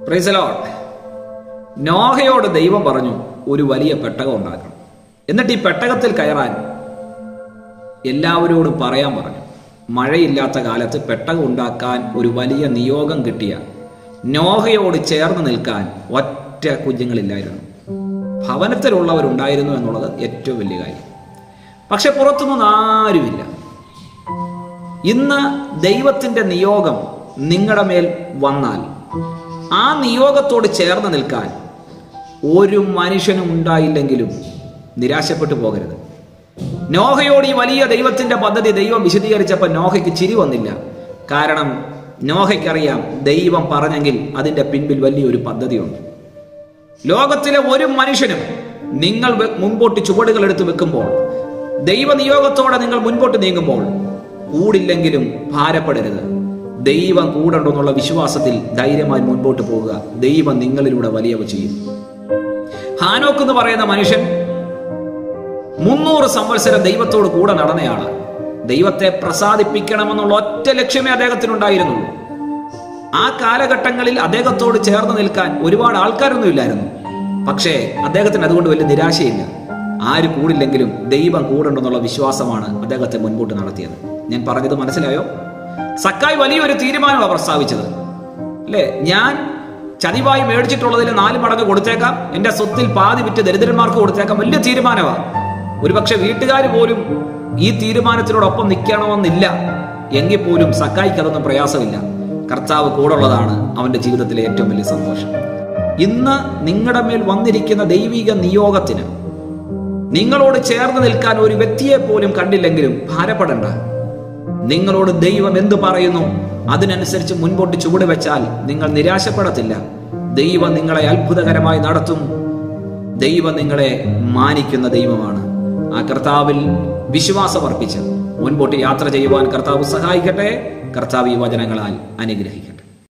പ്രൈസലോട്ട് നോഹയോട് ദൈവം പറഞ്ഞു ഒരു വലിയ പെട്ടകം ഉണ്ടാക്കണം എന്നിട്ട് ഈ പെട്ടകത്തിൽ കയറാൻ എല്ലാവരോടും പറയാൻ പറഞ്ഞു മഴയില്ലാത്ത കാലത്ത് പെട്ടകം ഉണ്ടാക്കാൻ ഒരു വലിയ നിയോഗം കിട്ടിയ നോഹയോട് ചേർന്ന് നിൽക്കാൻ ഒറ്റ കുഞ്ഞുങ്ങളില്ലായിരുന്നു ഭവനത്തിലുള്ളവരുണ്ടായിരുന്നു എന്നുള്ളത് ഏറ്റവും വലിയ കാര്യം പക്ഷെ പുറത്തുനിന്ന് ആരുമില്ല ഇന്ന് ദൈവത്തിന്റെ നിയോഗം നിങ്ങളുടെ മേൽ വന്നാൽ ആ നിയോഗത്തോട് ചേർന്ന് നിൽക്കാൻ ഒരു മനുഷ്യനും ഉണ്ടായില്ലെങ്കിലും നിരാശപ്പെട്ടു പോകരുത് നോഹയോട് ഈ വലിയ ദൈവത്തിന്റെ പദ്ധതി ദൈവം വിശദീകരിച്ചപ്പോൾ നോഹയ്ക്ക് ചിരി വന്നില്ല കാരണം നോഹയ്ക്കറിയാം ദൈവം പറഞ്ഞെങ്കിൽ അതിന്റെ പിൻപിൽ വലിയൊരു പദ്ധതിയുണ്ട് ലോകത്തിലെ ഒരു മനുഷ്യനും നിങ്ങൾ വെ- മുൻപോട്ട് ചുവടുകൾ എടുത്ത് വെക്കുമ്പോൾ ദൈവനിയോഗത്തോടെ നിങ്ങൾ മുൻപോട്ട് നീങ്ങുമ്പോൾ കൂടില്ലെങ്കിലും ഭാരപ്പെടരുത് ദൈവം കൂടെണ്ടെന്നുള്ള വിശ്വാസത്തിൽ ധൈര്യമായി മുൻപോട്ട് പോവുക ദൈവം നിങ്ങളിലൂടെ വലിയവ ചെയ്യും ഹാനോക്ക് എന്ന് പറയുന്ന മനുഷ്യൻ മുന്നൂറ് സംവത്സരം ദൈവത്തോട് കൂടെ നടന്നയാള് ദൈവത്തെ പ്രസാദിപ്പിക്കണമെന്നുള്ള ഒറ്റ ലക്ഷ്യമേ അദ്ദേഹത്തിനുണ്ടായിരുന്നുള്ളൂ ആ കാലഘട്ടങ്ങളിൽ അദ്ദേഹത്തോട് ചേർന്ന് നിൽക്കാൻ ഒരുപാട് ആൾക്കാരൊന്നും ഇല്ലായിരുന്നു പക്ഷേ അദ്ദേഹത്തിന് അതുകൊണ്ട് വലിയ നിരാശയില്ല ആര് കൂടില്ലെങ്കിലും ദൈവം കൂടുണ്ടെന്നുള്ള വിശ്വാസമാണ് അദ്ദേഹത്തെ മുൻപോട്ട് നടത്തിയത് ഞാൻ പറഞ്ഞത് മനസ്സിലായോ സക്കായ് വലിയൊരു തീരുമാനമാണ് പ്രസ്താവിച്ചത് അല്ലേ ഞാൻ ചതിവായി മേടിച്ചിട്ടുള്ളതിൽ നാല് മടങ്ങ് കൊടുത്തേക്കാം എന്റെ സ്വത്തിൽ പാതി വിറ്റ് ദരിദ്രന്മാർക്ക് കൊടുത്തേക്കാം വലിയ തീരുമാനമാണ് ഒരുപക്ഷെ വീട്ടുകാർ പോലും ഈ തീരുമാനത്തിനോടൊപ്പം നിൽക്കണമെന്നില്ല എങ്കിൽ പോലും സക്കായിക്ക് അതൊന്നും പ്രയാസമില്ല കർത്താവ് കൂടുള്ളതാണ് അവന്റെ ജീവിതത്തിലെ ഏറ്റവും വലിയ സന്തോഷം ഇന്ന് നിങ്ങളുടെ മേൽ വന്നിരിക്കുന്ന ദൈവിക നിയോഗത്തിന് നിങ്ങളോട് ചേർന്ന് നിൽക്കാൻ ഒരു വ്യക്തിയെ പോലും കണ്ടില്ലെങ്കിലും ഭാരപ്പെടണ്ട നിങ്ങളോട് ദൈവം എന്തു പറയുന്നു അതിനനുസരിച്ച് മുൻപോട്ട് ചുവട് വെച്ചാൽ നിങ്ങൾ നിരാശപ്പെടത്തില്ല ദൈവം നിങ്ങളെ അത്ഭുതകരമായി നടത്തും ദൈവം നിങ്ങളെ മാനിക്കുന്ന ദൈവമാണ് ആ കർത്താവിൽ വിശ്വാസമർപ്പിച്ച് മുൻപോട്ട് യാത്ര ചെയ്യുവാൻ കർത്താവ് സഹായിക്കട്ടെ കർത്താവ് ഈ വചനങ്ങളാൽ അനുഗ്രഹിക്കട്ടെ